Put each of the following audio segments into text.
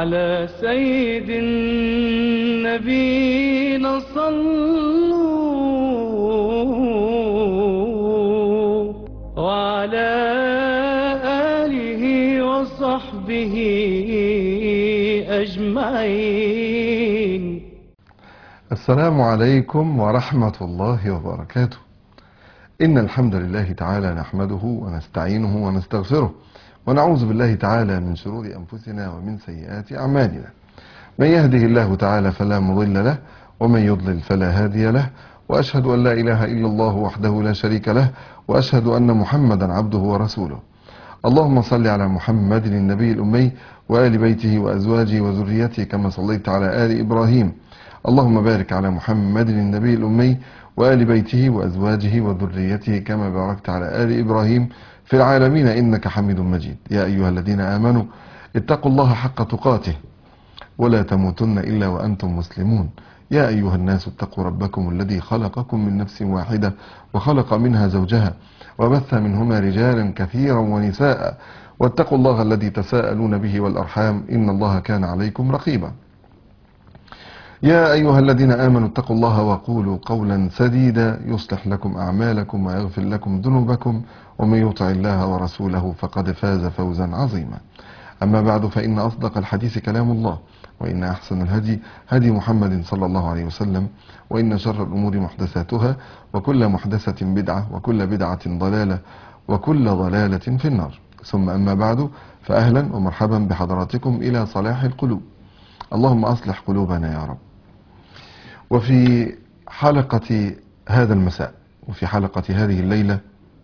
على سيد النبينا صلوا وعلى آله وصحبه أجمعين السلام عليكم ورحمة الله وبركاته إن الحمد لله تعالى نحمده ونستعينه ونستغفره ونعوذ بالله تعالى من شرور أنفسنا ومن سيئات أعمالنا من يهده الله تعالى فلا مضل له ومن يضلل فلا هادي له وأشهد أن لا إله إلا الله وحده لا شريك له وأشهد أن محمدا عبده ورسوله اللهم صل على محمد النبي الأمي وآل بيته وأزواجه وذريته كما صليت على آل إبراهيم اللهم بارك على محمد النبي الأمي وآل بيته وأزواجه وذريته كما باركت على آل إبراهيم في العالمين إنك حميد مجيد يا أيها الذين آمنوا اتقوا الله حق تقاته ولا تموتن إلا وأنتم مسلمون يا أيها الناس اتقوا ربكم الذي خلقكم من نفس واحدة وخلق منها زوجها وبث منهما رجالا كثيرا ونساء واتقوا الله الذي تساءلون به والأرحام إن الله كان عليكم رقيبا يا أيها الذين آمنوا اتقوا الله وقولوا قولا سديدا يصلح لكم أعمالكم ويغفر لكم ذنوبكم ومن يطع الله ورسوله فقد فاز فوزا عظيما أما بعد فإن أصدق الحديث كلام الله وإن أحسن الهدي هدي محمد صلى الله عليه وسلم وإن شر الأمور محدثاتها وكل محدثة بدعة وكل بدعة ضلالة وكل ضلالة في النار ثم أما بعد فأهلا ومرحبا بحضراتكم إلى صلاح القلوب اللهم أصلح قلوبنا يا رب وفي حلقة هذا المساء وفي حلقة هذه الليلة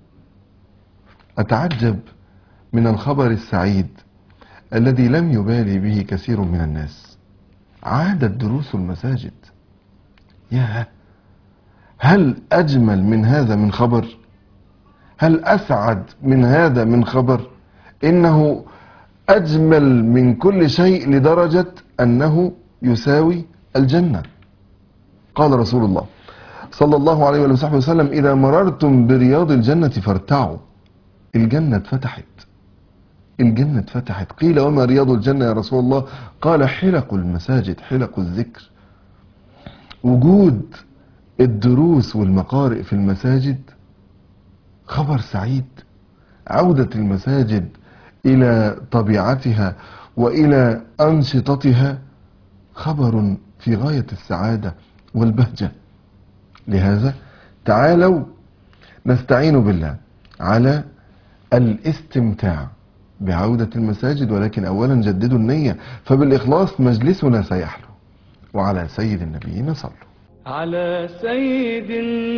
أتعجب من الخبر السعيد الذي لم يبالي به كثير من الناس عادت دروس المساجد يا هل أجمل من هذا من خبر هل أسعد من هذا من خبر إنه أجمل من كل شيء لدرجة أنه يساوي الجنة قال رسول الله صلى الله عليه وصحبه وسلم إذا مررتم برياض الجنة فارتعوا الجنة اتفتحت الجنة اتفتحت قيل وما رياض الجنة يا رسول الله قال حلق المساجد حلق الذكر وجود الدروس والمقارئ في المساجد خبر سعيد عودة المساجد إلى طبيعتها وإلى أنشطتها خبر في غاية السعادة والبهجة لهذا تعالوا نستعين بالله على الاستمتاع بعودة المساجد ولكن أولا جددوا النية فبالإخلاص مجلسنا سيحلو وعلى سيد النبيين صلوا على سيد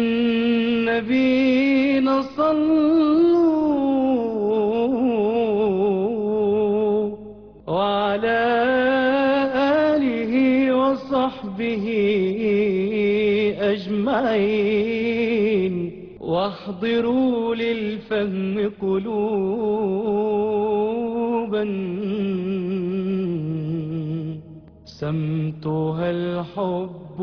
النبينا صلوا وعلى آله وصحبه أجمعين واحضروا للفهم قلوبا سمتها الحب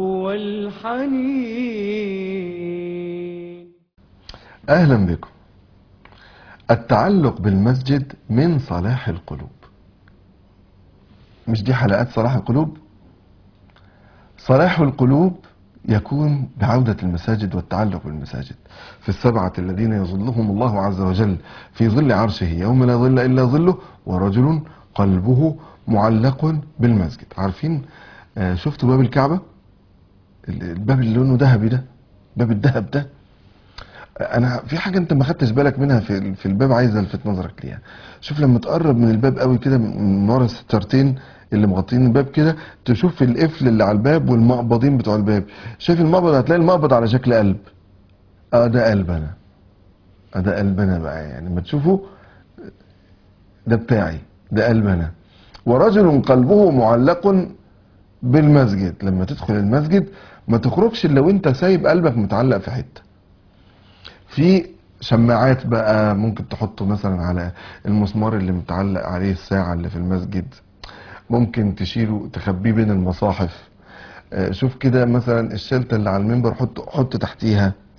والحنين أهلا بكم التعلق بالمسجد من صلاح القلوب مش دي حلقات صلاح القلوب صلاح القلوب يكون بعودة المساجد والتعلق بالمساجد في السبعة الذين يظلهم الله عز وجل في ظل عرشه يوم لا ظل إلا ظله ورجل قلبه معلق بالمسجد عارفين آه، شفتوا باب الكعبة الباب اللي لونه ذهبي ده باب الذهب ده انا في حاجه انت ما خدتش بالك منها في في الباب عايز الفت نظرك ليها شوف لما تقرب من الباب قوي كده من ورا الستارتين اللي مغطين الباب كده تشوف القفل اللي على الباب والمقبضين بتوع الباب شايف المقبض هتلاقي المقبض على شكل قلب اه ده قلب انا اه ده قلب انا بقى يعني لما تشوفه ده بتاعي ده قلب انا ورجل قلبه معلق بالمسجد لما تدخل المسجد ما تخرجش الا وانت سايب قلبك متعلق في حته في شماعات بقى ممكن تحطه مثلا على المسمار اللي متعلق عليه الساعة اللي في المسجد ممكن تشيله تخبيه بين المصاحف آه، شوف كده مثلا الشلتة اللي على المنبر حط حط تحتيها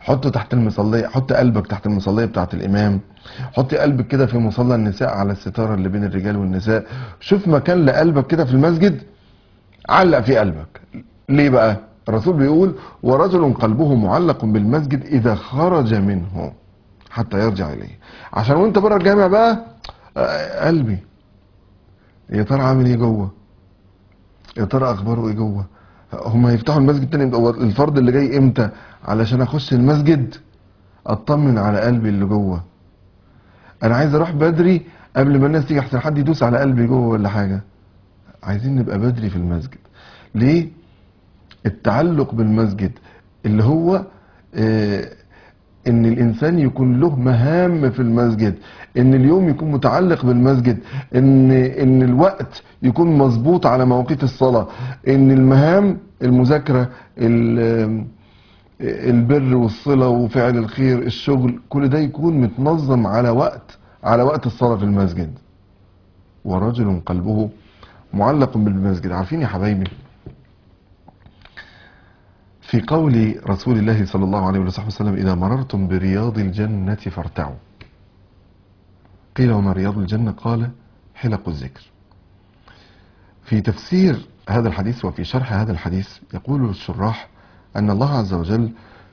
حطه تحت المصلية حط قلبك تحت المصلية بتاعة الإمام حط قلبك كده في مصلى النساء على الستارة اللي بين الرجال والنساء شوف مكان لقلبك كده في المسجد علق في قلبك ليه بقى الرسول بيقول ورجل قلبه معلق بالمسجد إذا خرج منه حتى يرجع إليه عشان وانت بره الجامع بقى آه، قلبي يا ترى عامل ايه جوه يا ترى اخباره ايه جوه هم هيفتحوا المسجد تاني امتى؟ هو الفرد اللي جاي امتى علشان اخش المسجد اطمن على قلبي اللي جوه انا عايز اروح بدري قبل ما الناس تيجي احسن حد يدوس على قلبي جوه ولا حاجه عايزين نبقى بدري في المسجد ليه التعلق بالمسجد اللي هو آه ان الانسان يكون له مهام في المسجد ان اليوم يكون متعلق بالمسجد ان ان الوقت يكون مظبوط على مواقيت الصلاه ان المهام المذاكره ال- البر والصله وفعل الخير الشغل كل ده يكون متنظم على وقت على وقت الصلاه في المسجد ورجل قلبه معلق بالمسجد عارفين يا حبايبي في قول رسول الله صلى الله عليه وصحبه وسلم إذا مررتم برياض الجنة فارتعوا قيل وما رياض الجنة قال حلق الذكر في تفسير هذا الحديث وفي شرح هذا الحديث يقول الشراح أن الله عز وجل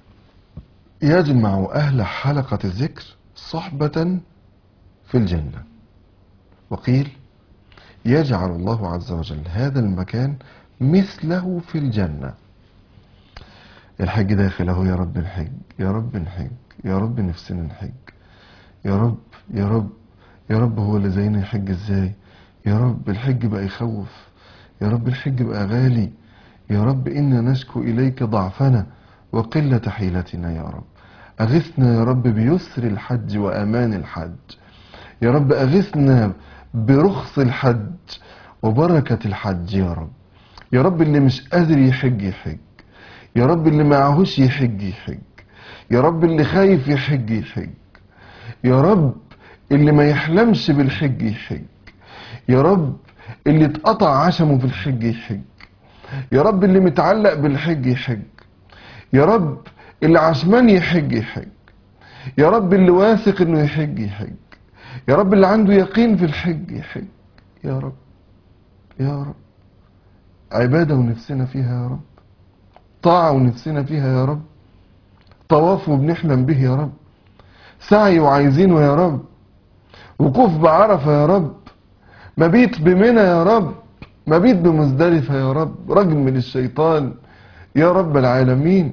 يجمع أهل حلقة الذكر صحبة في الجنة وقيل يجعل الله عز وجل هذا المكان مثله في الجنة الحج داخل اهو يا رب نحج يا رب نحج يا رب نفسنا نحج يا رب يا رب يا رب هو اللي زينا يحج ازاي يا رب الحج بقى يخوف يا رب الحج بقى غالي يا رب إنا نشكو إليك ضعفنا وقلة حيلتنا يا رب أغثنا يا رب بيسر الحج وأمان الحج يا رب أغثنا برخص الحج وبركة الحج يا رب يا رب اللي مش قادر يحج يحج يا رب اللي معهوش يحج يحج يا رب اللي خايف يحج يحج يا رب اللي ما يحلمش بالحج يحج يا رب اللي اتقطع عشمه في الحج يحج يا رب اللي متعلق بالحج يحج يا رب اللي عشمان يحج يحج يا رب اللي واثق انه يحج يحج يا رب اللي عنده يقين في الحج يحج يا رب يا رب عبادة ونفسنا فيها يا رب طاعة ونفسنا فيها يا رب طواف وبنحلم به يا رب سعي وعايزينه يا رب وقوف بعرفة يا رب مبيت بمنى يا رب مبيت بمزدلفة يا رب رجم للشيطان يا رب العالمين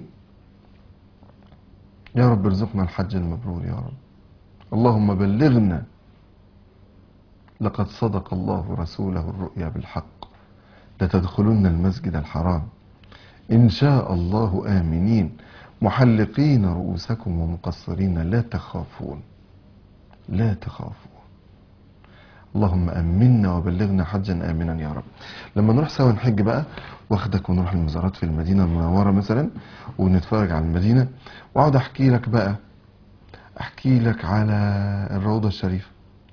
يا رب ارزقنا الحج المبرور يا رب اللهم بلغنا لقد صدق الله رسوله الرؤيا بالحق لتدخلن المسجد الحرام إن شاء الله آمنين محلقين رؤوسكم ومقصرين لا تخافون لا تخافون اللهم أمنا وبلغنا حجا آمنا يا رب لما نروح سوا نحج بقى واخدك ونروح المزارات في المدينة المنورة مثلا ونتفرج على المدينة واقعد احكي لك بقى احكي لك على الروضة الشريفة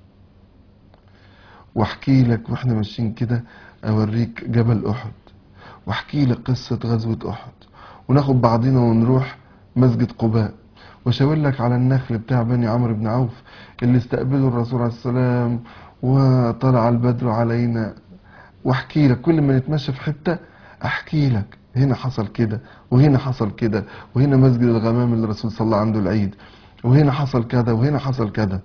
واحكي لك واحنا ماشيين كده اوريك جبل احد واحكي لك قصة غزوة احد وناخد بعضنا ونروح مسجد قباء واشاور لك على النخل بتاع بني عمرو بن عوف اللي استقبلوا الرسول عليه السلام وطلع البدر علينا واحكي لك كل ما نتمشى في حتة احكي لك هنا حصل كده وهنا حصل كده وهنا مسجد الغمام اللي الرسول صلى عنده العيد وهنا حصل كذا وهنا حصل كذا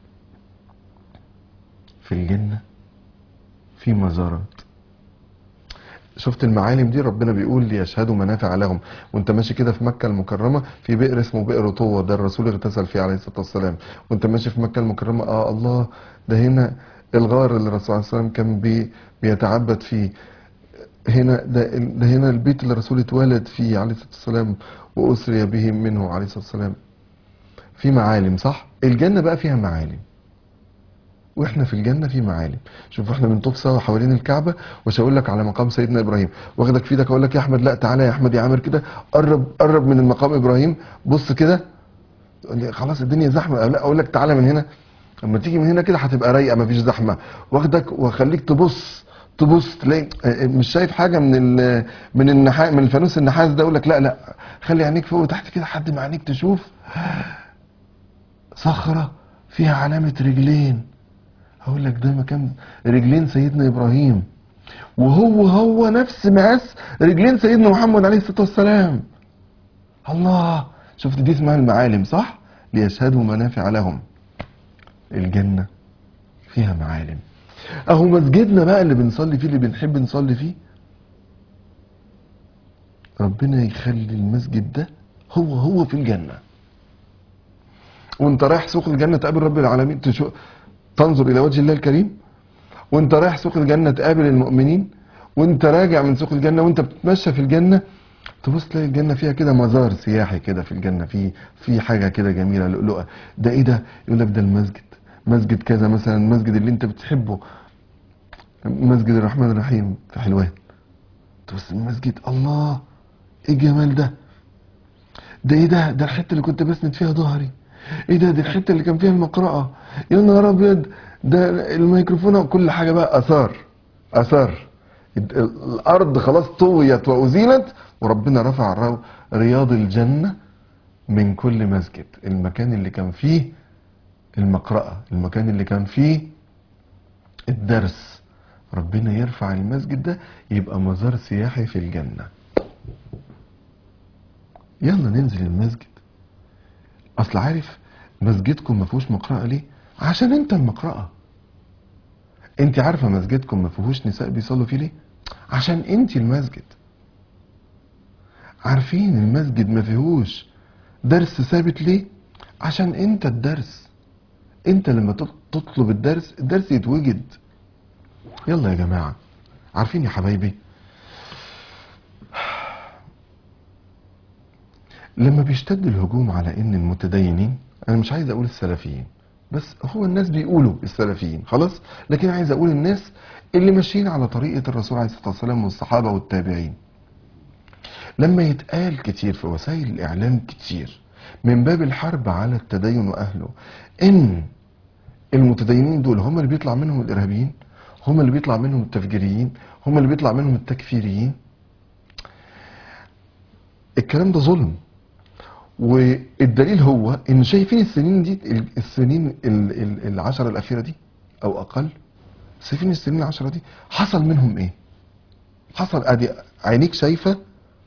في الجنة في مزارات شفت المعالم دي ربنا بيقول ليشهدوا منافع لهم وانت ماشي كده في مكة المكرمة في بئر اسمه بئر طوة ده الرسول اغتسل فيه عليه الصلاة والسلام وانت ماشي في مكة المكرمة اه الله ده هنا الغار اللي الرسول عليه الصلاة والسلام كان بي بيتعبد فيه هنا ده, ده هنا البيت اللي الرسول اتولد فيه عليه الصلاة والسلام وأسري به منه عليه الصلاة والسلام في معالم صح الجنة بقى فيها معالم واحنا في الجنة في معالم شوف احنا بنطوف سوا حوالين الكعبة واشاور لك على مقام سيدنا ابراهيم واخدك في ايدك اقول لك يا احمد لا تعالى يا احمد يا عامر كده قرب قرب من المقام ابراهيم بص كده تقول لي خلاص الدنيا زحمة لا اقول لك تعالى من هنا لما تيجي من هنا كده هتبقى رايقة مفيش زحمة واخدك واخليك تبص تبص تلاقي آه، مش شايف حاجه من ال من النحاس من الفانوس النحاس ده يقول لك لا لا خلي عينيك فوق وتحت كده لحد ما عينيك تشوف صخره فيها علامه رجلين هقول لك ده مكان رجلين سيدنا ابراهيم وهو هو نفس مقاس رجلين سيدنا محمد عليه الصلاه والسلام الله شفت دي اسمها المعالم صح ليشهدوا منافع لهم الجنه فيها معالم اهو مسجدنا بقى اللي بنصلي فيه اللي بنحب نصلي فيه ربنا يخلي المسجد ده هو هو في الجنة وانت رايح سوق الجنة تقابل رب العالمين تشو... تنظر الى وجه الله الكريم وانت رايح سوق الجنة تقابل المؤمنين وانت راجع من سوق الجنة وانت بتتمشى في الجنة تبص تلاقي الجنة فيها كده مزار سياحي كده في الجنة في في حاجة كده جميلة لؤلؤة ده ايه ده يقول لك ده المسجد مسجد كذا مثلا المسجد اللي انت بتحبه مسجد الرحمن الرحيم في حلوان تبص المسجد الله ايه الجمال ده ده ايه ده ده الحته اللي كنت بسند فيها ظهري ايه ده دي الحته اللي كان فيها المقرأة يا نهار ابيض ده الميكروفون وكل حاجه بقى اثار اثار الارض خلاص طويت وازيلت وربنا رفع الرو- رياض الجنه من كل مسجد المكان اللي كان فيه المقرأة المكان اللي كان فيه الدرس ربنا يرفع المسجد ده يبقى مزار سياحي في الجنة يلا ننزل المسجد اصل عارف مسجدكم ما فيهوش مقرأة ليه عشان انت المقرأة انت عارفة مسجدكم ما فيهوش نساء بيصلوا فيه ليه عشان انت المسجد عارفين المسجد ما فيهوش درس ثابت ليه عشان انت الدرس انت لما تط- تطلب الدرس الدرس يتوجد يلا يا جماعة عارفين يا حبايبي لما بيشتد الهجوم على ان المتدينين انا مش عايز اقول السلفيين بس هو الناس بيقولوا السلفيين خلاص لكن عايز اقول الناس اللي ماشيين على طريقة الرسول عليه الصلاة والسلام والصحابة والتابعين لما يتقال كتير في وسائل الاعلام كتير من باب الحرب على التدين واهله ان المتدينين دول هم اللي بيطلع منهم الارهابيين هم اللي بيطلع منهم التفجيريين هم اللي بيطلع منهم التكفيريين الكلام ده ظلم والدليل هو ان شايفين السنين دي السنين ال- ال- العشرة الاخيرة دي او اقل شايفين السنين العشرة دي حصل منهم ايه حصل ادي عينيك شايفة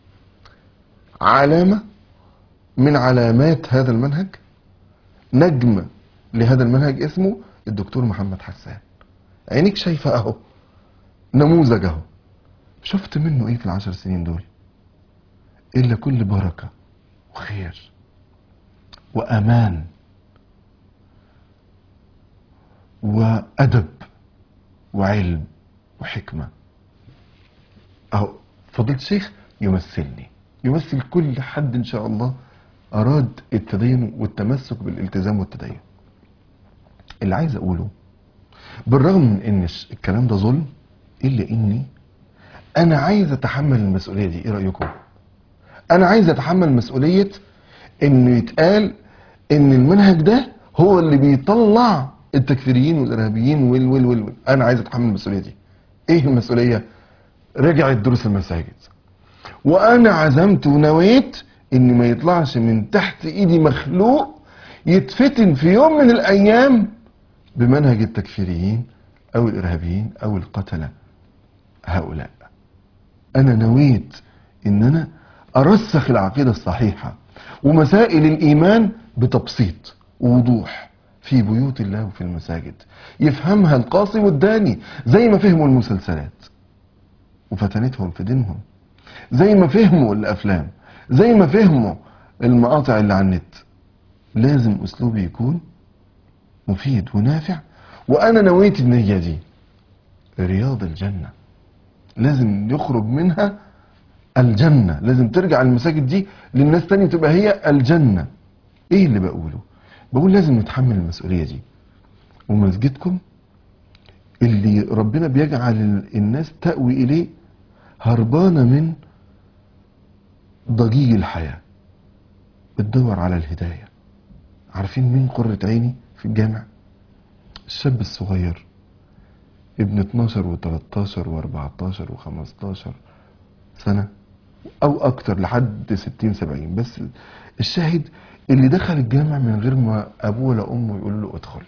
علامة من علامات هذا المنهج نجم لهذا المنهج اسمه الدكتور محمد حسان عينيك شايفة اهو نموذج اهو شفت منه ايه في العشر سنين دول الا كل بركة وخير وامان وادب وعلم وحكمة اهو فضيلة الشيخ يمثلني يمثل كل حد ان شاء الله اراد التدين والتمسك بالالتزام والتدين اللي عايز اقوله بالرغم من ان الش- الكلام ده ظلم الا اني انا عايز اتحمل المسؤوليه دي ايه رايكم انا عايز اتحمل مسؤوليه انه يتقال ان المنهج ده هو اللي بيطلع التكفيريين والارهابيين وال وال وال وال. انا عايز اتحمل المسؤوليه دي ايه المسؤوليه رجعت دروس المساجد وانا عزمت ونويت ان ما يطلعش من تحت ايدي مخلوق يتفتن في يوم من الايام بمنهج التكفيريين او الارهابيين او القتله هؤلاء انا نويت ان انا ارسخ العقيده الصحيحه ومسائل الايمان بتبسيط ووضوح في بيوت الله وفي المساجد يفهمها القاصي والداني زي ما فهموا المسلسلات وفتنتهم في دينهم زي ما فهموا الافلام زي ما فهموا المقاطع اللي على النت لازم اسلوبي يكون مفيد ونافع وانا نويت النية دي رياض الجنة لازم يخرج منها الجنة لازم ترجع المساجد دي للناس تاني تبقى هي الجنة ايه اللي بقوله بقول لازم نتحمل المسؤولية دي ومسجدكم اللي ربنا بيجعل الناس تأوي إليه هربانة من ضجيج الحياة بتدور على الهداية عارفين مين قرة عيني في الجامع الشاب الصغير ابن 12 و13 و14 و15 سنة او اكتر لحد 60 70 بس الشاهد اللي دخل الجامع من غير ما ابوه ولا امه يقول له ادخل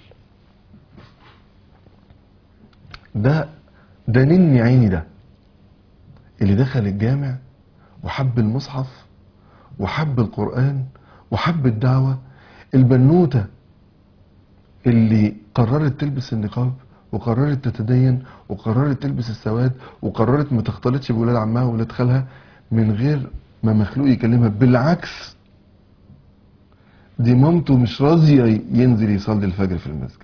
ده ده نني عيني ده اللي دخل الجامع وحب المصحف وحب القرآن وحب الدعوة البنوتة اللي قررت تلبس النقاب وقررت تتدين وقررت تلبس السواد وقررت ما تختلطش بولاد عمها وولاد خالها من غير ما مخلوق يكلمها بالعكس دي مامته مش راضية ينزل يصلي الفجر في المسجد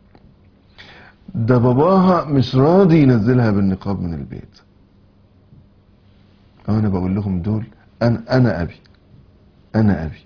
ده باباها مش راضي ينزلها بالنقاب من البيت انا بقول لهم دول انا انا ابي انا ابي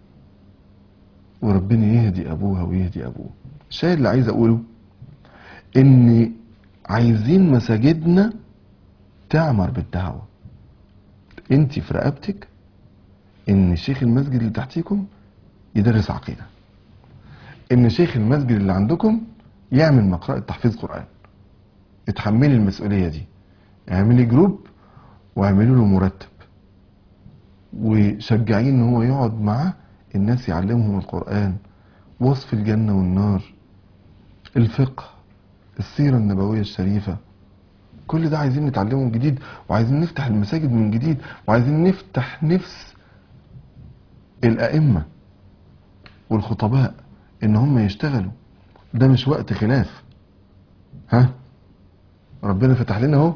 وربنا يهدي ابوها ويهدي ابوه الشاهد اللي عايز اقوله ان عايزين مساجدنا تعمر بالدعوه انت في رقبتك ان شيخ المسجد اللي تحتيكم يدرس عقيده ان شيخ المسجد اللي عندكم يعمل مقرأة تحفيظ قرآن اتحملي المسؤولية دي اعملي جروب واعملوا له مرتب وشجعيه ان هو يقعد مع الناس يعلمهم القرآن وصف الجنة والنار الفقه السيرة النبوية الشريفة كل ده عايزين نتعلمه من جديد وعايزين نفتح المساجد من جديد وعايزين نفتح نفس الأئمة والخطباء ان هم يشتغلوا ده مش وقت خلاف ها ربنا فتح لنا اهو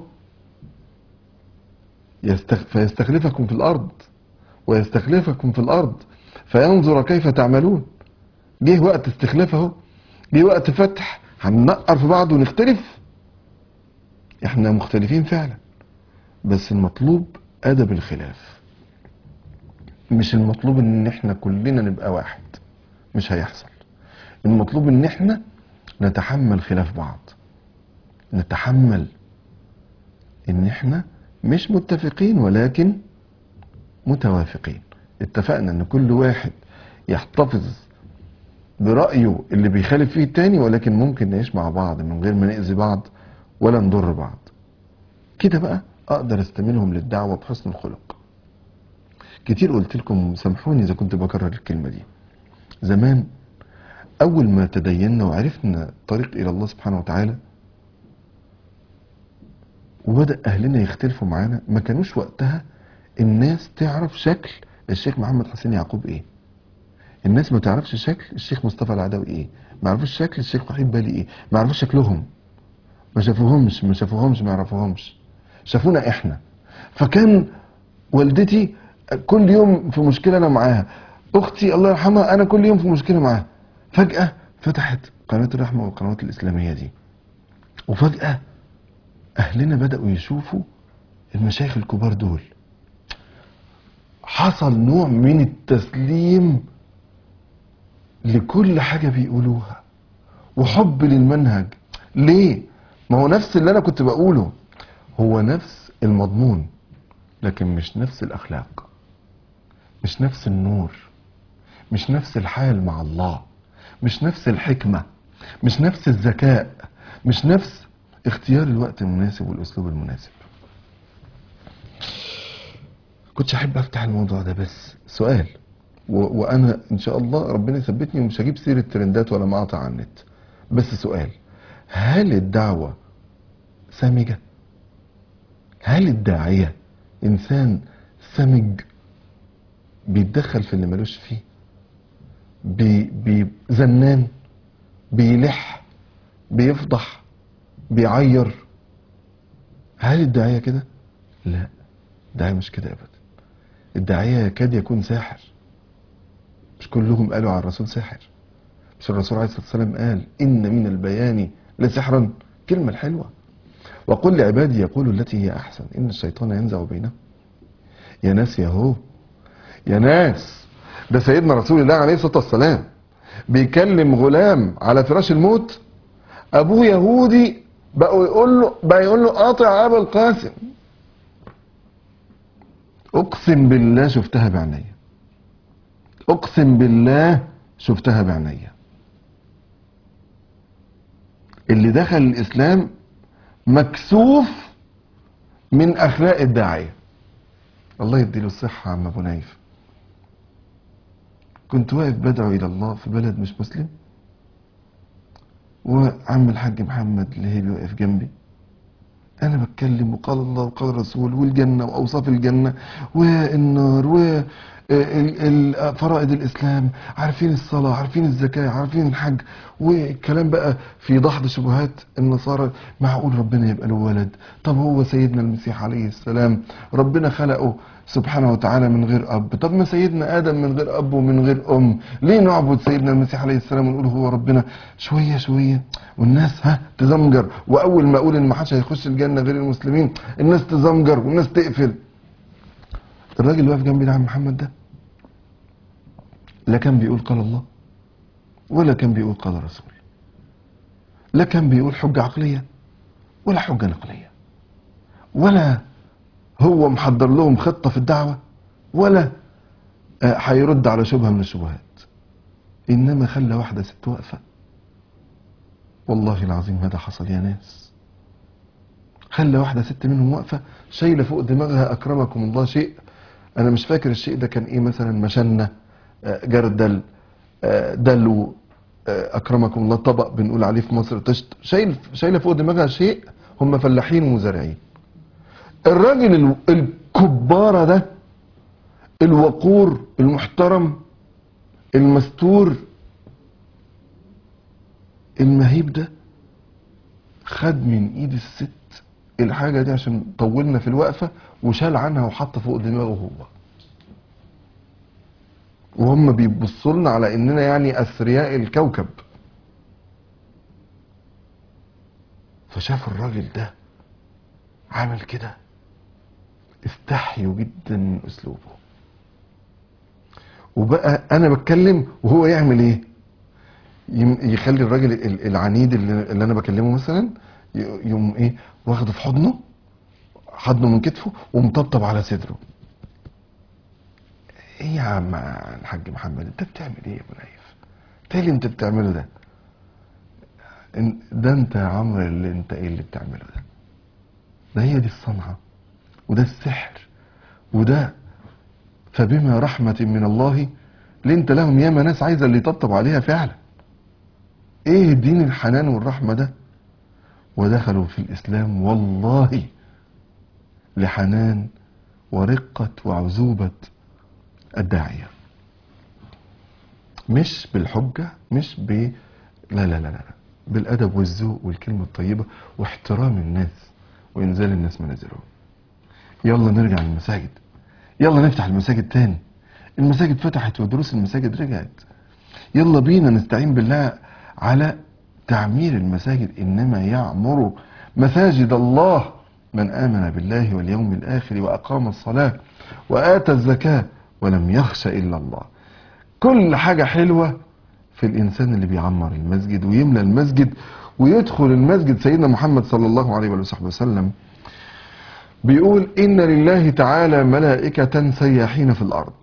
يستخ... فيستخلفكم في الارض ويستخلفكم في الارض فينظر كيف تعملون جه وقت استخلاف اهو جه وقت فتح هننقر في بعض ونختلف احنا مختلفين فعلا بس المطلوب ادب الخلاف مش المطلوب ان احنا كلنا نبقى واحد مش هيحصل المطلوب ان احنا نتحمل خلاف بعض نتحمل ان احنا مش متفقين ولكن متوافقين اتفقنا ان كل واحد يحتفظ برأيه اللي بيخالف فيه التاني ولكن ممكن نعيش مع بعض من غير ما نأذي بعض ولا نضر بعض كده بقى اقدر استميلهم للدعوة بحسن الخلق كتير قلت لكم سامحوني اذا كنت بكرر الكلمة دي زمان اول ما تدينا وعرفنا الطريق الى الله سبحانه وتعالى وبدأ اهلنا يختلفوا معانا ما كانوش وقتها الناس تعرف شكل الشيخ محمد حسين يعقوب ايه الناس ما تعرفش شكل الشيخ مصطفى العدوي ايه ما يعرفوش شكل الشيخ وحيد بالي ايه ما يعرفوش شكلهم ما شافوهمش ما شافوهمش ما يعرفوهمش شافونا احنا فكان والدتي كل يوم في مشكله انا معاها اختي الله يرحمها انا كل يوم في مشكله معاها فجاه فتحت قناه الرحمه والقنوات الاسلاميه دي وفجاه اهلنا بداوا يشوفوا المشايخ الكبار دول حصل نوع من التسليم لكل حاجه بيقولوها وحب للمنهج ليه ما هو نفس اللي انا كنت بقوله هو نفس المضمون لكن مش نفس الاخلاق مش نفس النور مش نفس الحال مع الله مش نفس الحكمه مش نفس الذكاء مش نفس اختيار الوقت المناسب والاسلوب المناسب كنتش احب افتح الموضوع ده بس سؤال و... وانا ان شاء الله ربنا يثبتني ومش هجيب سيره ترندات ولا مقاطع على النت بس سؤال هل الدعوه سامجه هل الداعيه انسان سمج بيتدخل في اللي ملوش فيه بي بي زنان بيلح بيفضح بيعير هل الداعيه كده لا الداعيه مش كده ابدا الداعيه يكاد يكون ساحر مش كلهم قالوا على الرسول ساحر مش الرسول عليه الصلاه والسلام قال ان من البيان لسحرا كلمه الحلوه وقل لعبادي يقولوا التي هي احسن ان الشيطان ينزع بينهم يا ناس يا هو يا ناس ده سيدنا رسول الله عليه الصلاه والسلام بيكلم غلام على فراش الموت ابوه يهودي بقوا يقول له بقى يقول له قاطع ابا القاسم اقسم بالله شفتها بعينيا اقسم بالله شفتها بعينيا اللي دخل الاسلام مكسوف من اخلاق الداعيه الله يديله الصحه يا عم ابو نايف كنت واقف بدعو الى الله في بلد مش مسلم وعم الحاج محمد الهيبي واقف جنبي انا بتكلم وقال الله وقال الرسول والجنه واوصاف الجنه والنار و ال- ال- فرائض الاسلام عارفين الصلاه عارفين الزكاه عارفين الحج والكلام بقى في دحض شبهات النصارى معقول ربنا يبقى له ولد طب هو سيدنا المسيح عليه السلام ربنا خلقه سبحانه وتعالى من غير اب طب ما سيدنا ادم من غير اب ومن غير ام ليه نعبد سيدنا المسيح عليه السلام ونقول هو ربنا شويه شويه والناس ها تزمجر واول ما اقول ان ما حدش هيخش الجنه غير المسلمين الناس تزمجر والناس تقفل الراجل اللي واقف جنبي ده عم محمد ده لا كان بيقول قال الله ولا كان بيقول قال الرسول لا كان بيقول حجة عقلية ولا حجة نقلية ولا هو محضر لهم خطة في الدعوة ولا آه، هيرد على شبهة من الشبهات إنما خلى واحدة ست واقفة والله العظيم هذا حصل يا ناس خلى واحدة ست منهم واقفة شايلة فوق دماغها أكرمكم الله شيء أنا مش فاكر الشيء ده كان إيه مثلا مشنة آه، جردل آه، دلو آه، أكرمكم الله طبق بنقول عليه في مصر طشت شايل شايلة فوق دماغها شيء هم فلاحين ومزارعين الراجل ال- الكبارة ده الوقور المحترم المستور المهيب ده خد من ايد الست الحاجة دي عشان طولنا في الوقفة وشال عنها وحط فوق دماغه هو وهم بيبصوا لنا على اننا يعني اثرياء الكوكب فشافوا الراجل ده عامل كده استحيوا جدا من اسلوبه وبقى انا بتكلم وهو يعمل ايه يم- يخلي الراجل ال- العنيد اللي, اللي انا بكلمه مثلا ي- يقوم ايه واخده في حضنه حضنه من كتفه ومطبطب على صدره ايه يا عم الحاج محمد انت بتعمل ايه يا ابو نايف تالي انت بتعمله ده إن- ده انت يا عمرو اللي انت ايه اللي بتعمله ده ده هي دي الصنعه وده السحر وده فبما رحمة من الله لنت لهم ياما ناس عايزة اللي يطبطب عليها فعلا ايه دين الحنان والرحمة ده ودخلوا في الاسلام والله لحنان ورقة وعزوبة الداعية مش بالحجة مش ب لا لا لا لا بالأدب والذوق والكلمة الطيبة واحترام الناس وإنزال الناس منازلهم يلا نرجع للمساجد يلا نفتح المساجد تاني المساجد فتحت ودروس المساجد رجعت يلا بينا نستعين بالله على تعمير المساجد انما يعمر مساجد الله من امن بالله واليوم الاخر واقام الصلاه واتى الزكاه ولم يخش الا الله كل حاجه حلوه في الانسان اللي بيعمر المسجد ويملى المسجد ويدخل المسجد سيدنا محمد صلى الله عليه وصحبه وسلم بيقول إن لله تعالى ملائكة سياحين في الأرض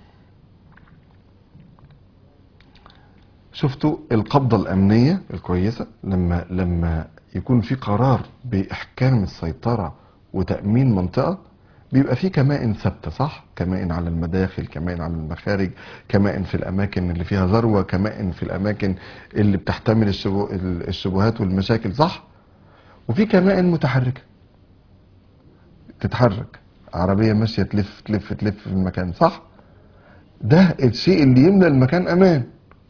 شفتوا القبضة الأمنية الكويسة لما لما يكون في قرار بإحكام السيطرة وتأمين منطقة بيبقى في كمائن ثابتة صح؟ كمائن على المداخل، كمائن على المخارج، كمائن في الأماكن اللي فيها ذروة، كمائن في الأماكن اللي بتحتمل الشبو- الشبهات والمشاكل صح؟ وفي كمائن متحركة تتحرك عربية ماشية تلف تلف تلف في المكان صح ده الشيء اللي يملى المكان امان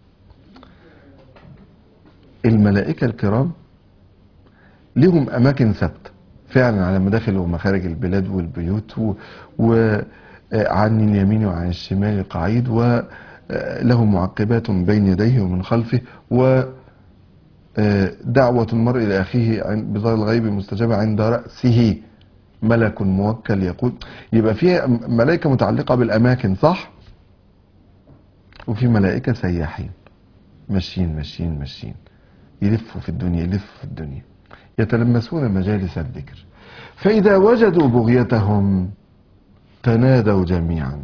الملائكة الكرام لهم اماكن ثابتة فعلا على مداخل ومخارج البلاد والبيوت و- وعن اليمين وعن الشمال قعيد وله معقبات بين يديه ومن خلفه و آه، دعوة المرء إلى أخيه عن- بظاهر الغيب مستجابة عند رأسه ملك موكل يقول يبقى في ملائكة متعلقة بالأماكن صح وفي ملائكة سياحين ماشيين ماشيين ماشيين يلفوا في الدنيا يلفوا في الدنيا يتلمسون مجالس الذكر فإذا وجدوا بغيتهم تنادوا جميعا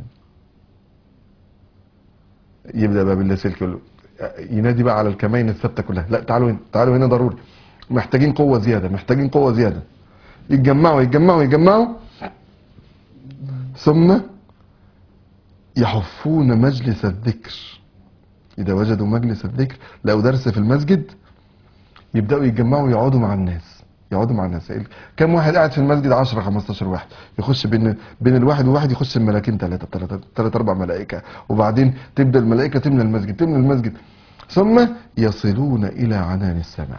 يبدأ بقى باللاسلكي يقول له- ينادي بقى على الكمائن الثابتة كلها لا تعالوا هنا تعالوا هنا ضروري محتاجين قوة زيادة محتاجين قوة زيادة يتجمعوا يتجمعوا يتجمعوا ثم يحفون مجلس الذكر إذا وجدوا مجلس الذكر لو درس في المسجد يبدأوا يتجمعوا يقعدوا مع الناس يقعدوا مع الناس كم واحد قاعد في المسجد 10 15 واحد يخش بين بين الواحد وواحد يخش الملاكين ثلاثة ثلاثة ثلاثة أربع ملائكة وبعدين تبدأ الملائكة تملى المسجد تملى المسجد ثم يصلون إلى عنان السماء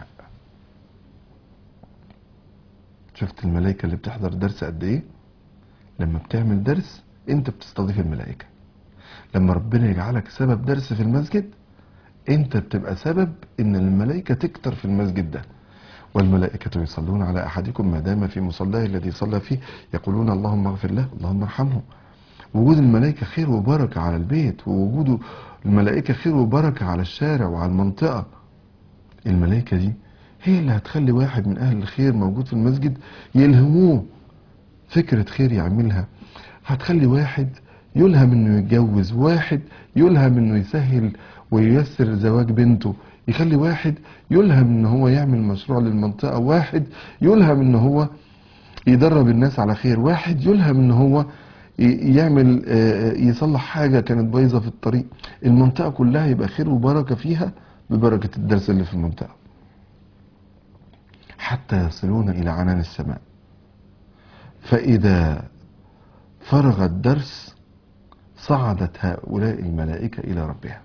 شفت الملائكة اللي بتحضر درس قد إيه لما بتعمل درس أنت بتستضيف الملائكة لما ربنا يجعلك سبب درس في المسجد أنت بتبقى سبب إن الملائكة تكتر في المسجد ده والملائكة يصلون على أحدكم ما دام في مصلاه الذي صلى فيه يقولون اللهم اغفر له اللهم ارحمه وجود الملائكة خير وبركة على البيت ووجود الملائكة خير وبركة على الشارع وعلى المنطقة الملائكة دي هي اللي هتخلي واحد من أهل الخير موجود في المسجد يلهموه فكرة خير يعملها هتخلي واحد يلهم انه يتجوز واحد يلهم انه يسهل وييسر زواج بنته يخلي واحد يلهم ان هو يعمل مشروع للمنطقة واحد يلهم ان هو يدرب الناس على خير واحد يلهم ان هو ي- يعمل آه، يصلح حاجة كانت بايظة في الطريق المنطقة كلها يبقى خير وبركة فيها ببركة الدرس اللي في المنطقة حتى يصلون إلى عنان السماء فإذا فرغ الدرس صعدت هؤلاء الملائكة إلى ربها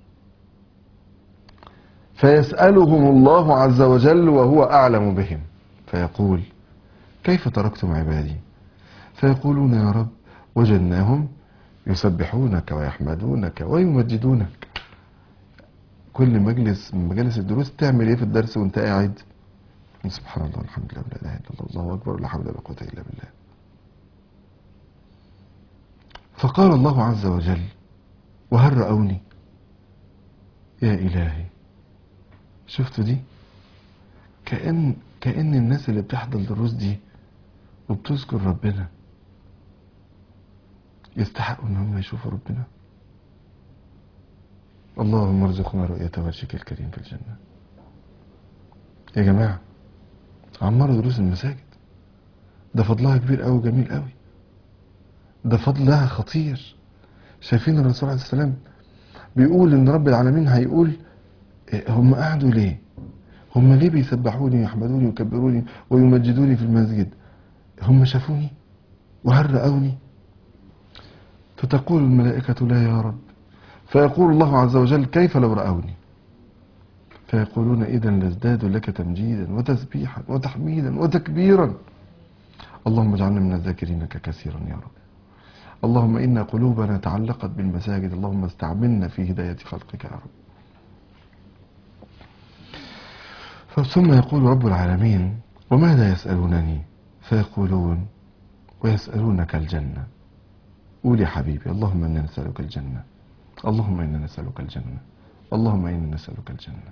فيسألهم الله عز وجل وهو أعلم بهم فيقول كيف تركتم عبادي فيقولون يا رب وجدناهم يسبحونك ويحمدونك ويمجدونك كل مجلس من مجالس الدروس تعمل ايه في الدرس وانت قاعد سبحان الله الحمد لله ولا اله الا الله الله اكبر ولا حول ولا قوه الا بالله فقال الله عز وجل وهل رأوني يا إلهي شفتوا دي كأن كأن الناس اللي بتحضر الدروس دي وبتذكر ربنا يستحقوا ان هم يشوفوا ربنا اللهم ارزقنا رؤية وجهك الكريم في الجنة يا جماعة عمروا دروس المساجد ده فضلها كبير قوي جميل قوي ده فضلها خطير شايفين الرسول عليه السلام بيقول ان رب العالمين هيقول إيه، هم قعدوا ليه هم ليه بيسبحوني ويحمدوني ويكبروني ويمجدوني في المسجد هم شافوني وهل رأوني فتقول الملائكة لا يا رب فيقول الله عز وجل كيف لو رأوني فيقولون إذا لازدادوا لك تمجيدا وتسبيحا وتحميدا وتكبيرا اللهم اجعلنا من الذاكرينك كثيرا يا رب اللهم إن قلوبنا تعلقت بالمساجد اللهم استعملنا في هداية خلقك يا رب ثم يقول رب العالمين وماذا يسألونني فيقولون ويسألونك الجنة قول يا حبيبي اللهم إنا نسألك الجنة اللهم إنا نسألك الجنة اللهم إنا نسألك الجنة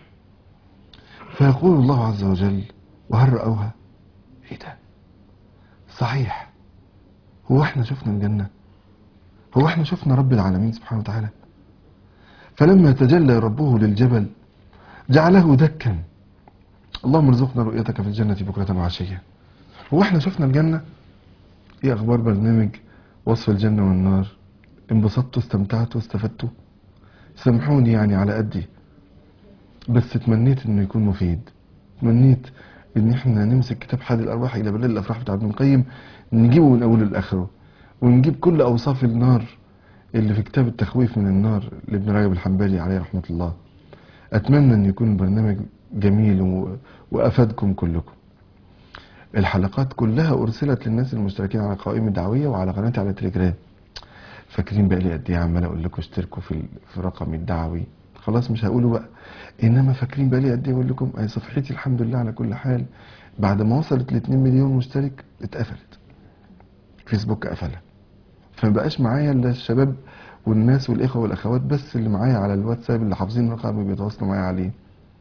فيقول الله عز وجل وهل رأوها ايه ده صحيح هو احنا شفنا الجنة هو احنا شفنا رب العالمين سبحانه وتعالى فلما تجلى ربه للجبل جعله دكا اللهم ارزقنا رؤيتك في الجنة بكرة وعشية هو احنا شفنا الجنة ايه اخبار برنامج وصف الجنة والنار انبسطتوا استمتعتوا استفدتوا سامحوني يعني على قدي بس تمنيت انه يكون مفيد تمنيت ان احنا نمسك كتاب حاد الارواح الى بلاد الافراح بتاع ابن القيم نجيبه من اوله لاخره ونجيب كل اوصاف النار اللي في كتاب التخويف من النار لابن رجب الحنبلي عليه رحمه الله اتمنى ان يكون البرنامج جميل و... وافادكم كلكم الحلقات كلها ارسلت للناس المشتركين على قوائم الدعويه وعلى قناتي على تليجرام فاكرين بقى لي قد ايه عمال اقول لكم اشتركوا في ال- في رقمي الدعوي خلاص مش هقوله بقى انما فاكرين بقى لي قد ايه اقول لكم اي صفحتي الحمد لله على كل حال بعد ما وصلت ل 2 مليون مشترك اتقفلت فيسبوك قفلها فما بقاش معايا الا الشباب والناس والاخوه والاخوات بس اللي معايا على الواتساب اللي حافظين رقمي بيتواصلوا معايا عليه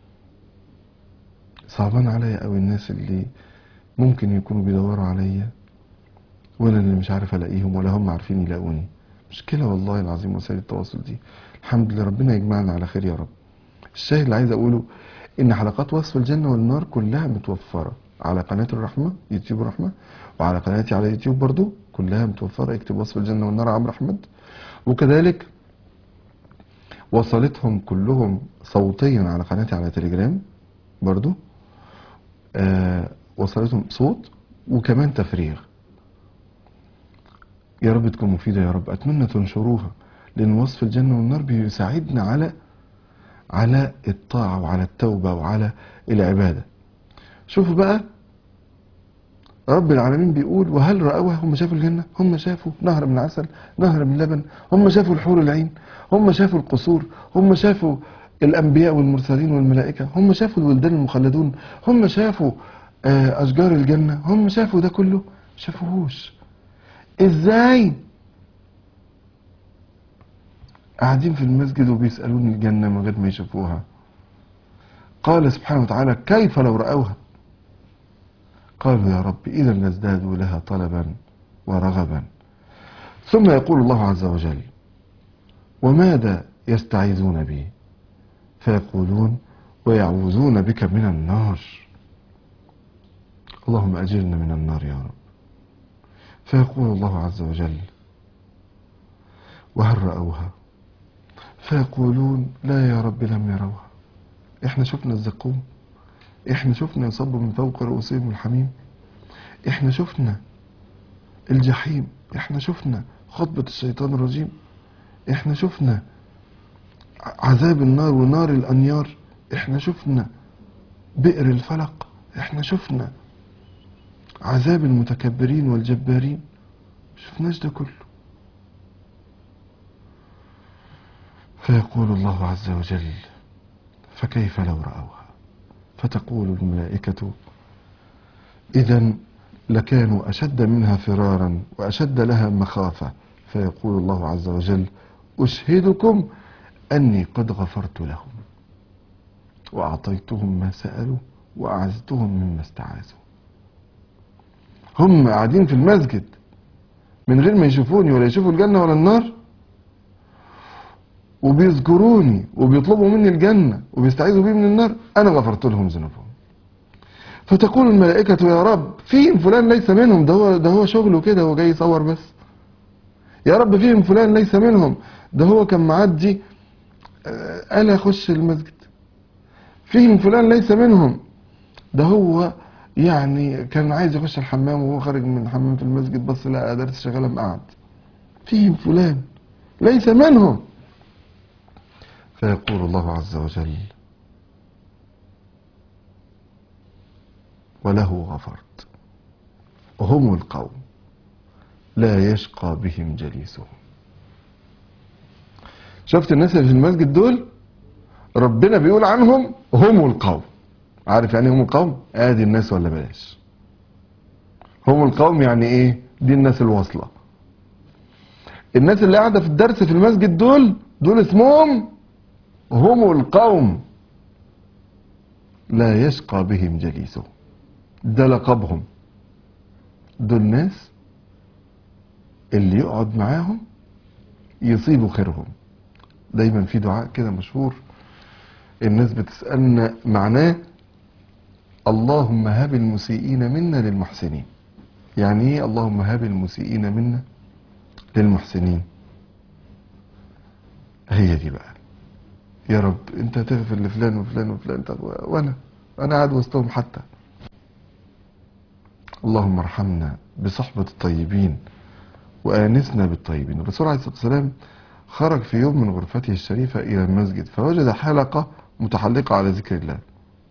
صعبان عليا قوي الناس اللي ممكن يكونوا بيدوروا عليا وانا اللي مش عارف الاقيهم ولا هم عارفين يلاقوني مشكله والله العظيم وسائل التواصل دي الحمد لله ربنا يجمعنا على خير يا رب الشاهد اللي عايز اقوله ان حلقات وصف الجنة والنار كلها متوفرة على قناة الرحمة يوتيوب الرحمة وعلى قناتي على يوتيوب برضو كلها متوفرة اكتب وصف الجنة والنار عمرو احمد وكذلك وصلتهم كلهم صوتيا على قناتي على تليجرام برضو آه وصلتهم صوت وكمان تفريغ يا رب تكون مفيدة يا رب أتمنى تنشروها لأن وصف الجنة والنار بيساعدنا على على الطاعة وعلى التوبة وعلى العبادة شوفوا بقى رب العالمين بيقول وهل رأوها هم شافوا الجنة هم شافوا نهر من عسل نهر من لبن هم شافوا الحور العين هم شافوا القصور هم شافوا الأنبياء والمرسلين والملائكة هم شافوا الولدان المخلدون هم شافوا آه، أشجار الجنة هم شافوا ده كله شافوهوش ازاي قاعدين في المسجد وبيسألون الجنة من غير ما يشوفوها قال سبحانه وتعالى كيف لو رأوها قالوا يا رب إذا لازدادوا لها طلبا ورغبا ثم يقول الله عز وجل وماذا يستعيذون به فيقولون ويعوذون بك من النار اللهم أجرنا من النار يا رب فيقول الله عز وجل وهل رأوها فيقولون لا يا رب لم يروها احنا شفنا الزقوم احنا شفنا يصب من فوق رؤوسهم الحميم احنا شفنا الجحيم احنا شفنا خطبة الشيطان الرجيم احنا شفنا عذاب النار ونار الانيار احنا شفنا بئر الفلق احنا شفنا عذاب المتكبرين والجبارين شفناش ده كله فيقول الله عز وجل فكيف لو رأوها فتقول الملائكة إذا لكانوا أشد منها فرارا وأشد لها مخافة فيقول الله عز وجل أشهدكم أني قد غفرت لهم وأعطيتهم ما سألوا وأعزتهم مما استعاذوا هم قاعدين في المسجد من غير ما يشوفوني ولا يشوفوا الجنة ولا النار وبيذكروني وبيطلبوا مني الجنة وبيستعيذوا بي من النار أنا غفرت لهم ذنوبهم فتقول الملائكة يا رب فيهم فلان ليس منهم ده هو ده هو شغله كده هو جاي يصور بس يا رب فيهم فلان ليس منهم ده هو كان معدي آه، قال اخش المسجد فيهم فلان ليس منهم ده هو يعني كان عايز يخش الحمام وهو خارج من الحمام في المسجد بس لا قدرت شغاله قعد فيهم فلان ليس منهم فيقول الله عز وجل وله غفرت هم القوم لا يشقى بهم جليسهم شفت الناس اللي في المسجد دول ربنا بيقول عنهم هم القوم عارف يعني إيه هم القوم ادي الناس ولا بلاش هم القوم يعني ايه دي الناس الواصله الناس اللي قاعده في الدرس في المسجد دول دول اسمهم هم القوم لا يشقى بهم جليسهم ده لقبهم دول ناس اللي يقعد معاهم يصيبوا خيرهم دايما في دعاء كده مشهور الناس بتسألنا معناه اللهم هب المسيئين منا للمحسنين يعني ايه اللهم هب المسيئين منا للمحسنين هي دي بقى يا رب انت تغفر لفلان وفلان وفلان طب وانا انا قاعد وسطهم حتى اللهم ارحمنا بصحبة الطيبين وآنسنا بالطيبين الرسول عليه الصلاة والسلام خرج في يوم من غرفته الشريفة إلى المسجد فوجد حلقة متحلقة على ذكر الله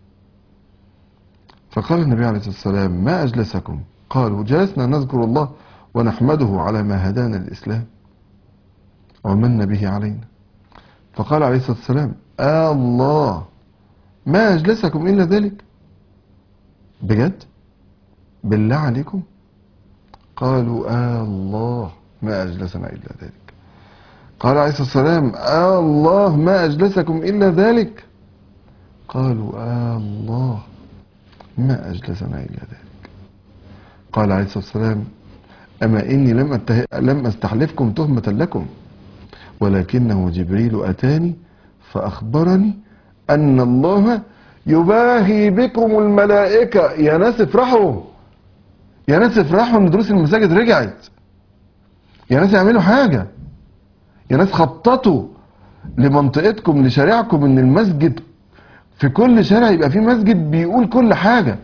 فقال النبي عليه الصلاة والسلام ما أجلسكم قالوا جلسنا نذكر الله ونحمده على ما هدانا الإسلام ومن به علينا فقال عليه الصلاة والسلام آه الله ما أجلسكم إلا ذلك بجد بالله عليكم قالوا آه الله ما أجلسنا إلا ذلك قال عليه الصلاة والسلام آه الله ما أجلسكم إلا ذلك قالوا آه الله ما أجلسنا إلا ذلك قال عليه الصلاة والسلام أما إني لم, أته... لم أستحلفكم تهمة لكم ولكنه جبريل أتاني فأخبرني أن الله يباهي بكم الملائكة يا ناس افرحوا يا ناس افرحوا ان دروس المساجد رجعت يا ناس اعملوا حاجة يا ناس خططوا لمنطقتكم لشارعكم ان المسجد في كل شارع يبقى فيه مسجد بيقول كل حاجة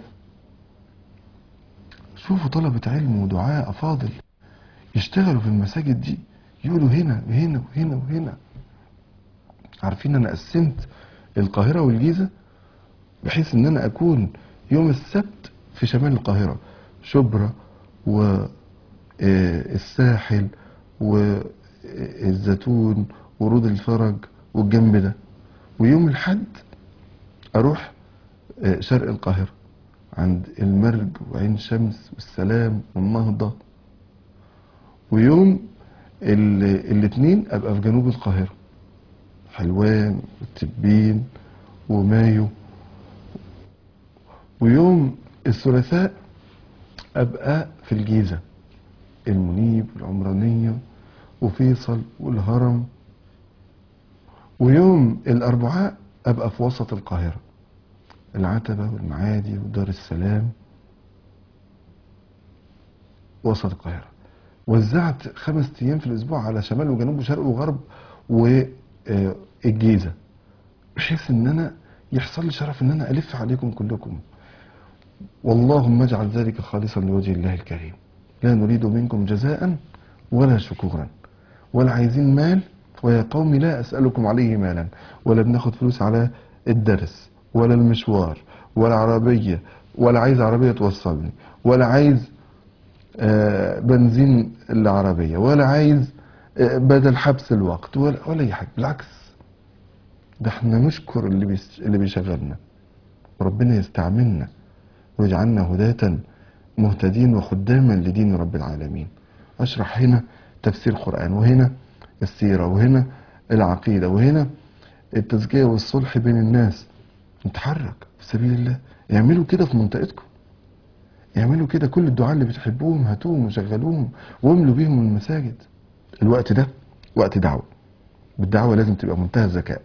شوفوا طلبة علم ودعاء أفاضل يشتغلوا في المساجد دي يقولوا هنا وهنا وهنا وهنا عارفين أنا قسمت القاهرة والجيزة بحيث إن أنا أكون يوم السبت في شمال القاهرة شبرا والساحل والزيتون ورود الفرج والجنب ده ويوم الحد أروح آه، شرق القاهرة عند المرج وعين شمس والسلام والنهضة ويوم ال- الاثنين ابقى في جنوب القاهرة حلوان والتبين ومايو ويوم الثلاثاء ابقى في الجيزة المنيب والعمرانية وفيصل والهرم ويوم الاربعاء ابقى في وسط القاهرة العتبة والمعادي ودار السلام وسط القاهرة وزعت خمس ايام في الاسبوع على شمال وجنوب وشرق وغرب والجيزة بحيث ان انا يحصل لي شرف ان انا الف عليكم كلكم واللهم اجعل ذلك خالصا لوجه الله الكريم لا نريد منكم جزاء ولا شكورا ولا عايزين مال ويا قوم لا اسالكم عليه مالا ولا بناخد فلوس على الدرس ولا المشوار ولا عربيه ولا عايز عربيه توصلني ولا عايز آه، بنزين العربيه ولا عايز آه، بدل حبس الوقت ولا ولا اي حاجه بالعكس ده احنا نشكر اللي بيس- اللي بيشغلنا وربنا يستعملنا ويجعلنا هداة مهتدين وخداما لدين رب العالمين اشرح هنا تفسير القرآن وهنا السيرة وهنا العقيدة وهنا التزكية والصلح بين الناس نتحرك في سبيل الله اعملوا كده في منطقتكم اعملوا كده كل الدعاء اللي بتحبوهم هاتوهم وشغلوهم واملوا بيهم المساجد الوقت ده وقت دعوة بالدعوة لازم تبقى منتهى الذكاء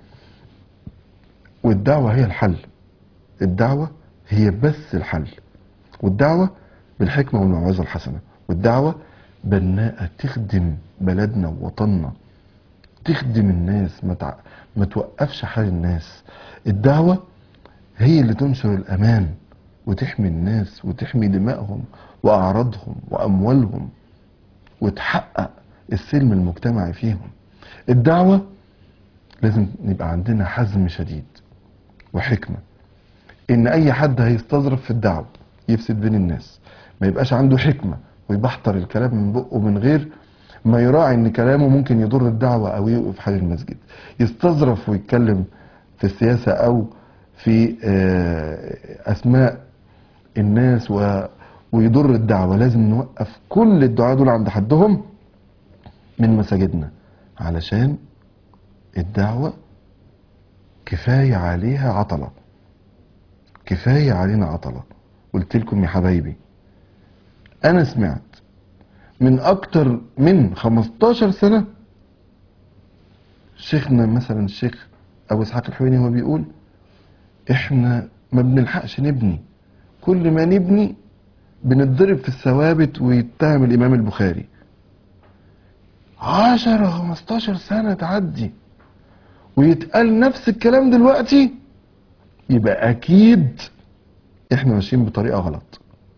والدعوة هي الحل الدعوة هي بس الحل والدعوة بالحكمة والموعظة الحسنة والدعوة بناءة تخدم بلدنا ووطننا تخدم الناس ما, تع... ما توقفش حال الناس الدعوة هي اللي تنشر الأمان وتحمي الناس وتحمي دمائهم وأعراضهم وأموالهم وتحقق السلم المجتمعي فيهم الدعوة لازم يبقى عندنا حزم شديد وحكمة ان اي حد هيستظرف في الدعوة يفسد بين الناس ما يبقاش عنده حكمة ويبحتر الكلام من بقه من غير ما يراعي ان كلامه ممكن يضر الدعوة او يوقف حال المسجد يستظرف ويتكلم في السياسة او في آه، اسماء الناس و ويضر الدعوة لازم نوقف كل الدعاة دول عند حدهم من مساجدنا علشان الدعوة كفاية عليها عطلة كفاية علينا عطلة قلت لكم يا حبايبي أنا سمعت من أكتر من 15 سنة شيخنا مثلا الشيخ أبو إسحاق الحويني هو بيقول إحنا ما بنلحقش نبني كل ما نبني بنتضرب في الثوابت ويتهم الإمام البخاري 10 15 سنة تعدي ويتقال نفس الكلام دلوقتي يبقى اكيد احنا ماشيين بطريقه غلط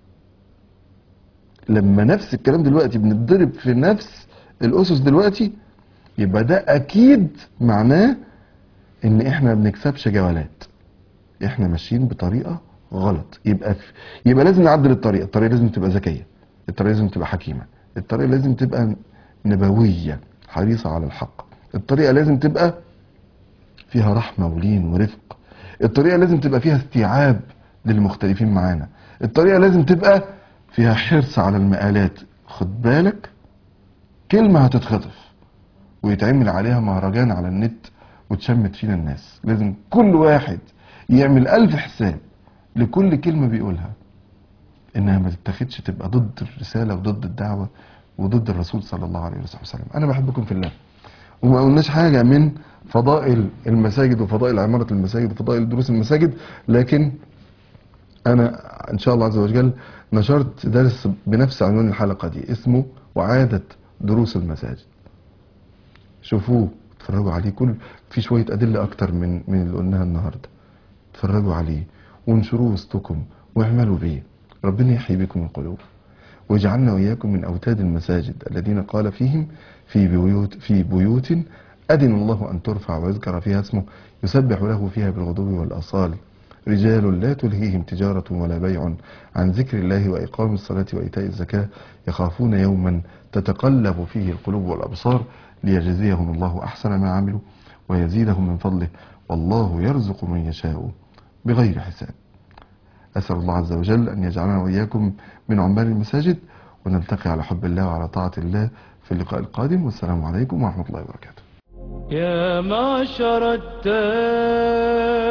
لما نفس الكلام دلوقتي بنتضرب في نفس الاسس دلوقتي يبقى ده اكيد معناه ان احنا ما بنكسبش جولات احنا ماشيين بطريقه غلط يبقى في يبقى لازم نعدل الطريقه الطريقه لازم تبقى ذكيه الطريقه لازم تبقى حكيمه الطريقه لازم تبقى نبويه حريصه على الحق الطريقه لازم تبقى فيها رحمة ولين ورفق الطريقة لازم تبقى فيها استيعاب للمختلفين معانا الطريقة لازم تبقى فيها حرص على المقالات خد بالك كلمة هتتخطف ويتعمل عليها مهرجان على النت وتشمت فينا الناس لازم كل واحد يعمل ألف حساب لكل كلمة بيقولها إنها ما تتاخدش تبقى ضد الرسالة وضد الدعوة وضد الرسول صلى الله عليه وسلم أنا بحبكم في الله وما قلناش حاجة من فضائل المساجد وفضائل عمارة المساجد وفضائل دروس المساجد لكن أنا إن شاء الله عز وجل نشرت درس بنفس عنوان الحلقة دي اسمه وعادة دروس المساجد شوفوه اتفرجوا عليه كل في شوية أدلة أكتر من من اللي قلناها النهاردة اتفرجوا عليه وانشروه وسطكم واعملوا بيه ربنا يحيي بكم القلوب واجعلنا وإياكم من أوتاد المساجد الذين قال فيهم في بيوت في بيوت أذن الله أن ترفع ويذكر فيها اسمه يسبح له فيها بالغدو والآصال رجال لا تلهيهم تجارة ولا بيع عن ذكر الله وإقام الصلاة وإيتاء الزكاة يخافون يوما تتقلب فيه القلوب والأبصار ليجزيهم الله أحسن ما عملوا ويزيدهم من فضله والله يرزق من يشاء بغير حساب أسأل الله عز وجل أن يجعلنا وإياكم من عمال المساجد ونلتقي على حب الله وعلى طاعة الله في اللقاء القادم والسلام عليكم ورحمة الله وبركاته يا معشر التائبين